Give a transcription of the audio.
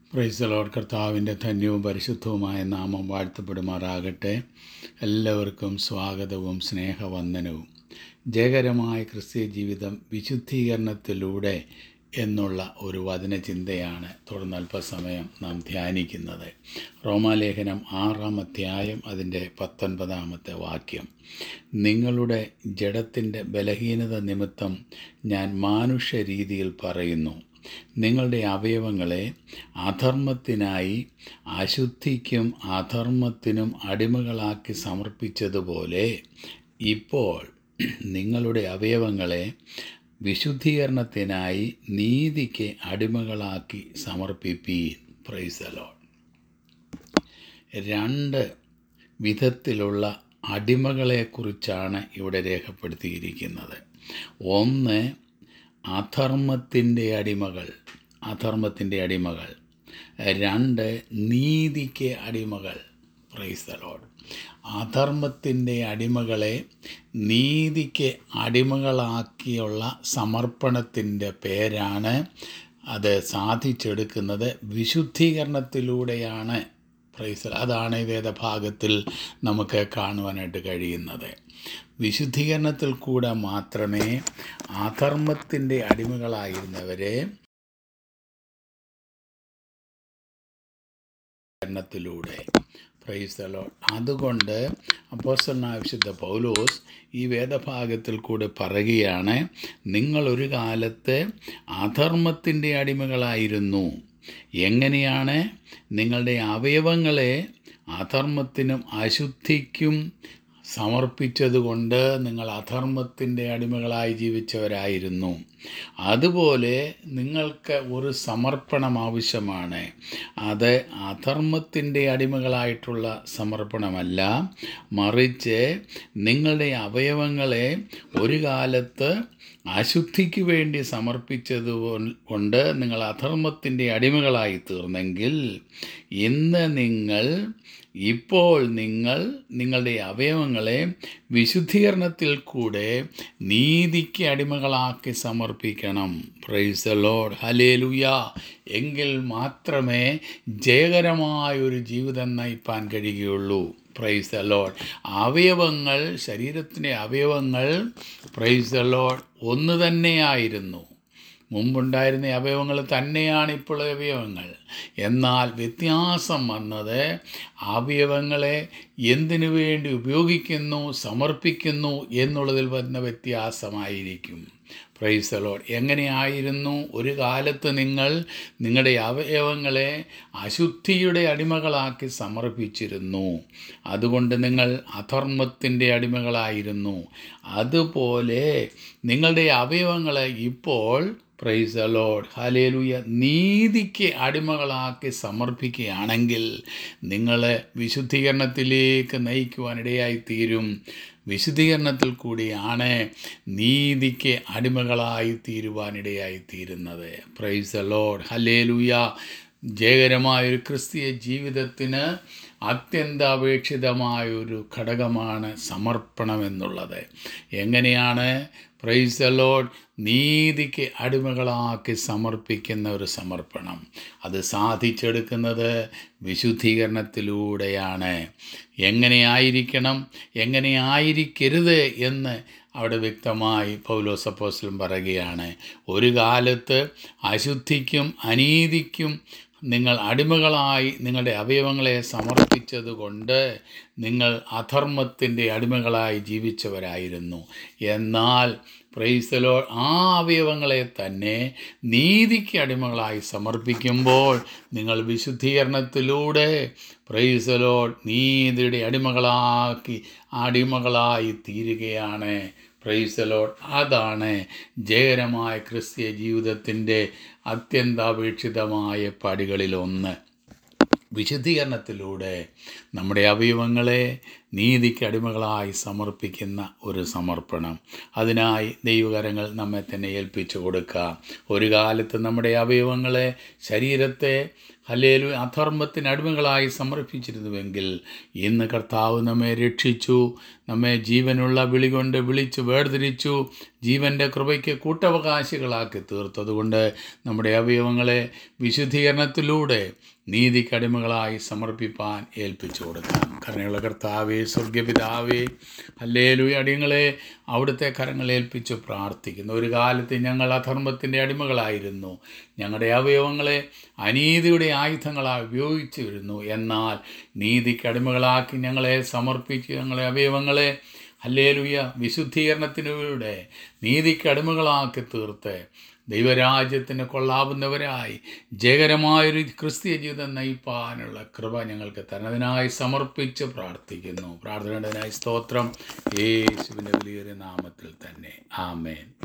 പ്രൈസലോട് കർത്താവിൻ്റെ ധന്യവും പരിശുദ്ധവുമായ നാമം വാഴ്ത്തപ്പെടുമാറാകട്ടെ എല്ലാവർക്കും സ്വാഗതവും സ്നേഹവന്ദനവും ജയകരമായ ക്രിസ്തീയ ജീവിതം വിശുദ്ധീകരണത്തിലൂടെ എന്നുള്ള ഒരു വചനചിന്തയാണ് തുടർന്ന് അല്പസമയം നാം ധ്യാനിക്കുന്നത് റോമാലേഖനം ആറാം അധ്യായം അതിൻ്റെ പത്തൊൻപതാമത്തെ വാക്യം നിങ്ങളുടെ ജഡത്തിൻ്റെ ബലഹീനത നിമിത്തം ഞാൻ മാനുഷ്യ രീതിയിൽ പറയുന്നു നിങ്ങളുടെ അവയവങ്ങളെ അധർമ്മത്തിനായി അശുദ്ധിക്കും അധർമ്മത്തിനും അടിമകളാക്കി സമർപ്പിച്ചതുപോലെ ഇപ്പോൾ നിങ്ങളുടെ അവയവങ്ങളെ വിശുദ്ധീകരണത്തിനായി നീതിക്ക് അടിമകളാക്കി സമർപ്പിപ്പീൻ പ്രൈസലോ രണ്ട് വിധത്തിലുള്ള അടിമകളെക്കുറിച്ചാണ് ഇവിടെ രേഖപ്പെടുത്തിയിരിക്കുന്നത് ഒന്ന് അധർമ്മത്തിൻ്റെ അടിമകൾ അധർമ്മത്തിൻ്റെ അടിമകൾ രണ്ട് നീതിക്ക് അടിമകൾ പ്രൈസലോഡ് അധർമ്മത്തിൻ്റെ അടിമകളെ നീതിക്ക് അടിമകളാക്കിയുള്ള സമർപ്പണത്തിൻ്റെ പേരാണ് അത് സാധിച്ചെടുക്കുന്നത് വിശുദ്ധീകരണത്തിലൂടെയാണ് പ്രൈസൽ അതാണ് ഈ വേദഭാഗത്തിൽ നമുക്ക് കാണുവാനായിട്ട് കഴിയുന്നത് വിശുദ്ധീകരണത്തിൽ കൂടെ മാത്രമേ അധർമ്മത്തിൻ്റെ അടിമകളായിരുന്നവരെ ത്തിലൂടെ പ്രൈസലോ അതുകൊണ്ട് അപ്പോസ്റ്റലായ വിശുദ്ധ പൗലോസ് ഈ വേദഭാഗത്തിൽ കൂടെ പറയുകയാണ് നിങ്ങൾ ഒരു കാലത്ത് അധർമ്മത്തിൻ്റെ അടിമകളായിരുന്നു എങ്ങനെയാണ് നിങ്ങളുടെ അവയവങ്ങളെ അധർമ്മത്തിനും അശുദ്ധിക്കും സമർപ്പിച്ചതുകൊണ്ട് നിങ്ങൾ അധർമ്മത്തിൻ്റെ അടിമകളായി ജീവിച്ചവരായിരുന്നു അതുപോലെ നിങ്ങൾക്ക് ഒരു സമർപ്പണം ആവശ്യമാണ് അത് അധർമ്മത്തിൻ്റെ അടിമകളായിട്ടുള്ള സമർപ്പണമല്ല മറിച്ച് നിങ്ങളുടെ അവയവങ്ങളെ ഒരു കാലത്ത് അശുദ്ധിക്ക് വേണ്ടി സമർപ്പിച്ചത് കൊണ്ട് നിങ്ങൾ അധർമ്മത്തിൻ്റെ അടിമകളായി തീർന്നെങ്കിൽ ഇന്ന് നിങ്ങൾ ഇപ്പോൾ നിങ്ങൾ നിങ്ങളുടെ അവയവങ്ങളെ വിശുദ്ധീകരണത്തിൽ കൂടെ നീതിക്ക് അടിമകളാക്കി സമർപ്പിക്കണം പ്രൈസ് ലോഡ് ഹലേലുയ എങ്കിൽ മാത്രമേ ജയകരമായൊരു ജീവിതം നയിപ്പാൻ കഴിയുകയുള്ളൂ പ്രൈസ് ലോഡ് അവയവങ്ങൾ ശരീരത്തിൻ്റെ അവയവങ്ങൾ പ്രൈസ് ലോഡ് ഒന്ന് തന്നെയായിരുന്നു മുമ്പുണ്ടായിരുന്ന അവയവങ്ങൾ തന്നെയാണ് ഇപ്പോൾ അവയവങ്ങൾ എന്നാൽ വ്യത്യാസം വന്നത് അവയവങ്ങളെ എന്തിനു വേണ്ടി ഉപയോഗിക്കുന്നു സമർപ്പിക്കുന്നു എന്നുള്ളതിൽ വന്ന വ്യത്യാസമായിരിക്കും പ്രൈസലോഡ് എങ്ങനെയായിരുന്നു ഒരു കാലത്ത് നിങ്ങൾ നിങ്ങളുടെ അവയവങ്ങളെ അശുദ്ധിയുടെ അടിമകളാക്കി സമർപ്പിച്ചിരുന്നു അതുകൊണ്ട് നിങ്ങൾ അധർമ്മത്തിൻ്റെ അടിമകളായിരുന്നു അതുപോലെ നിങ്ങളുടെ അവയവങ്ങളെ ഇപ്പോൾ പ്രൈസ് അലോഡ് ഹലേലുയ നീതിക്ക് അടിമകളാക്കി സമർപ്പിക്കുകയാണെങ്കിൽ നിങ്ങളെ വിശുദ്ധീകരണത്തിലേക്ക് നയിക്കുവാനിടയായി തീരും വിശുദ്ധീകരണത്തിൽ കൂടിയാണ് നീതിക്ക് അടിമകളായി തീരുവാനിടയായി തീരുന്നത് പ്രൈസ് അലോഡ് ഹലേലുയ ജയകരമായൊരു ക്രിസ്തീയ ജീവിതത്തിന് അത്യന്താപേക്ഷിതമായൊരു ഘടകമാണ് സമർപ്പണം എന്നുള്ളത് എങ്ങനെയാണ് പ്രൈസ് അലോഡ് നീതിക്ക് അടിമകളാക്കി സമർപ്പിക്കുന്ന ഒരു സമർപ്പണം അത് സാധിച്ചെടുക്കുന്നത് വിശുദ്ധീകരണത്തിലൂടെയാണ് എങ്ങനെയായിരിക്കണം എങ്ങനെയായിരിക്കരുത് എന്ന് അവിടെ വ്യക്തമായി പൗലോസപ്പോസ്ലും പറയുകയാണ് ഒരു കാലത്ത് അശുദ്ധിക്കും അനീതിക്കും നിങ്ങൾ അടിമകളായി നിങ്ങളുടെ അവയവങ്ങളെ സമർപ്പിച്ചതുകൊണ്ട് നിങ്ങൾ അധർമ്മത്തിൻ്റെ അടിമകളായി ജീവിച്ചവരായിരുന്നു എന്നാൽ പ്രൈസലോ ആ അവയവങ്ങളെ തന്നെ നീതിക്ക് അടിമകളായി സമർപ്പിക്കുമ്പോൾ നിങ്ങൾ വിശുദ്ധീകരണത്തിലൂടെ പ്രൈസലോ നീതിയുടെ അടിമകളാക്കി അടിമകളായി തീരുകയാണ് പ്രൈസലോഡ് അതാണ് ജയകരമായ ക്രിസ്തീയ ജീവിതത്തിൻ്റെ അത്യന്താപേക്ഷിതമായ പടികളിലൊന്ന് വിശുദ്ധീകരണത്തിലൂടെ നമ്മുടെ അവയവങ്ങളെ നീതിക്ക് അടിമകളായി സമർപ്പിക്കുന്ന ഒരു സമർപ്പണം അതിനായി ദൈവകരങ്ങൾ നമ്മെ തന്നെ ഏൽപ്പിച്ചു കൊടുക്കുക ഒരു കാലത്ത് നമ്മുടെ അവയവങ്ങളെ ശരീരത്തെ ഹലേലു അധർമ്മത്തിന് അടിമകളായി സമർപ്പിച്ചിരുന്നുവെങ്കിൽ ഇന്ന് കർത്താവ് നമ്മെ രക്ഷിച്ചു നമ്മെ ജീവനുള്ള വിളി കൊണ്ട് വിളിച്ചു വേർതിരിച്ചു ജീവൻ്റെ കൃപയ്ക്ക് കൂട്ടവകാശികളാക്കി തീർത്തതുകൊണ്ട് നമ്മുടെ അവയവങ്ങളെ വിശുദ്ധീകരണത്തിലൂടെ നീതിക്കടിമകളായി സമർപ്പിപ്പാൻ ഏൽപ്പിച്ചു കൊടുക്കാം കരുണയുള്ള കർത്താവേ സ്വർഗപിതാവേ അല്ലേലു അടിയങ്ങളെ അവിടുത്തെ കരങ്ങൾ ഏൽപ്പിച്ച് പ്രാർത്ഥിക്കുന്നു ഒരു കാലത്ത് ഞങ്ങൾ അധർമ്മത്തിൻ്റെ അടിമകളായിരുന്നു ഞങ്ങളുടെ അവയവങ്ങളെ അനീതിയുടെ ആയുധങ്ങളായി ഉപയോഗിച്ചിരുന്നു എന്നാൽ നീതിക്ക് അടിമകളാക്കി ഞങ്ങളെ സമർപ്പിച്ച് ഞങ്ങളെ അവയവങ്ങളെ അല്ലേലുയ വിശുദ്ധീകരണത്തിലൂടെ നീതിക്ക് അടിമകളാക്കി തീർത്ത് ദൈവരാജ്യത്തിന് കൊള്ളാവുന്നവരായി ജയകരമായൊരു ക്രിസ്തീയ ജീവിതം നയിപ്പാനുള്ള കൃപ ഞങ്ങൾക്ക് തരുന്നതിനായി സമർപ്പിച്ച് പ്രാർത്ഥിക്കുന്നു പ്രാർത്ഥനയുടേതിനായി സ്തോത്രം യേശുവിൻ്റെ വലിയൊരു നാമത്തിൽ തന്നെ ആമേൻ